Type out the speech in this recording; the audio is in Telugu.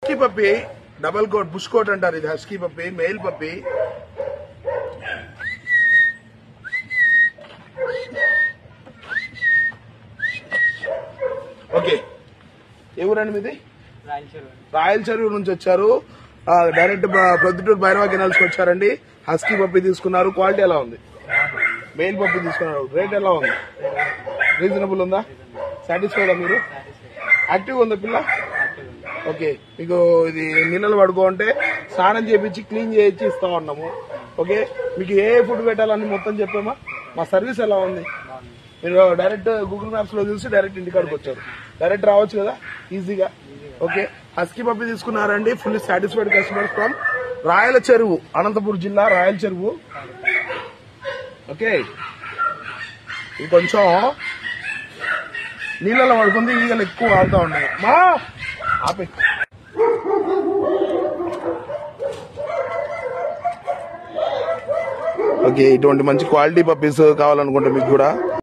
husky puppy double coat bush coat అంటారు ఇది husky puppy male puppy okay ఏ ఊరండి మీది రాయల్ చెరువు నుంచి వచ్చారు ఆ, డైరెక్ట్ బ- ప్రొద్దుటూరు భైరవ కెనాల్స్ కి వచ్చారండి హస్కీ పప్పి తీసుకున్నారు క్వాలిటీ ఎలా ఉంది మెయిల్ పప్పి తీసుకున్నారు రేట్ ఎలా ఉంది రీజనబుల్ ఉందా సాటిస్ఫైడా మీరు యాక్టివ్ ఉందా పిల్ల ఓకే మీకు ఇది నీళ్ళలో పడుకోంటే స్నానం చేపించి క్లీన్ చేయించి ఇస్తా ఉన్నాము ఓకే మీకు ఏ ఫుడ్ పెట్టాలని మొత్తం చెప్పామా మా సర్వీస్ ఎలా ఉంది మీరు డైరెక్ట్ గూగుల్ మ్యాప్స్ లో చూసి డైరెక్ట్ ఇంటికాడికి వచ్చారు డైరెక్ట్ రావచ్చు కదా ఈజీగా ఓకే హస్కీ పప్పి తీసుకున్నారండి full satisfied customers from Rayala Cheruvu Anantapuram జిల్లా రాయల చెరువు ఓకే ఇది కొంచెం నీళ్ళలో పడుకుంది ఈగలు ఎక్కువ ఆడుతూ ఉన్నాయి మా ఆపే ఓకే ఇటువంటి మంచి క్వాలిటీ పప్పీస్ కావాలనుకుంటే మీకు కూడా